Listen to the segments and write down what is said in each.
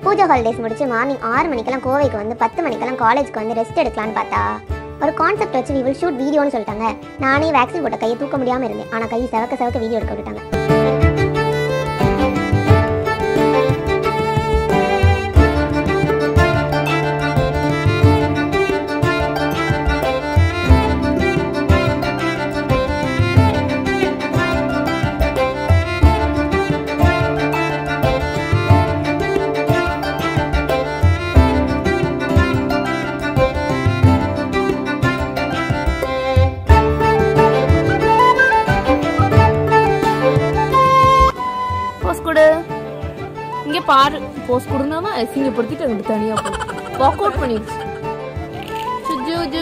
பூஜை ஹாலிடேஸ் முடிச்சு மார்னிங் ஆறு மணிக்கெல்லாம் கோவைக்கு வந்து பத்து மணிக்கெல்லாம் காலேஜ்க்கு வந்து ரெஸ்ட் எடுக்கலாம்னு பார்த்தா ஒரு கான்செப்ட் வச்சு வி வில் ஷூட் வீடியோன்னு சொல்லிட்டாங்க நானே வேக்சின் போட்ட கையை தூக்க முடியாமல் இருந்தேன் ஆனால் கை செவக்க செவக்க வீடியோ எடுக்க விட்டுட்டாங்க போஸ் கொடு இங்கே பாரு போஸ் கொடுனா அசிங்கப்படுத்திட்டு அங்கிட்டு தனியா போ வாக் அவுட் பண்ணிடுச்சு சுஜு ஜு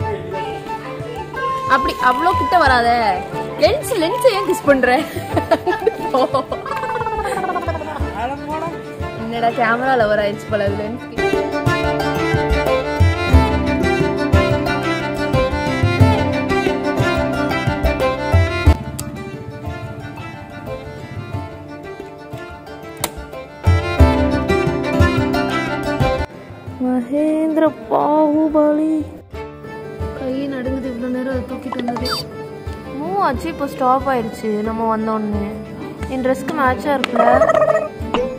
அப்படி அவ்வளோ கிட்ட வராத லென்ஸ் லென்ஸ் ஏன் கிஸ் பண்ற போ. என்னடா கேமரா லவர் ஆயிடுச்சு போல அது லென்ஸ் மகேந்திர பாகுபலி கை நடுங்குது இவ்வளோ நேரம் அதை தூக்கிட்டு வந்தது மூவ் ஆச்சு இப்போ ஸ்டாப் ஆயிடுச்சு நம்ம வந்தோடனே என் ட்ரெஸ்க்கு மேட்சாக இருக்குல்ல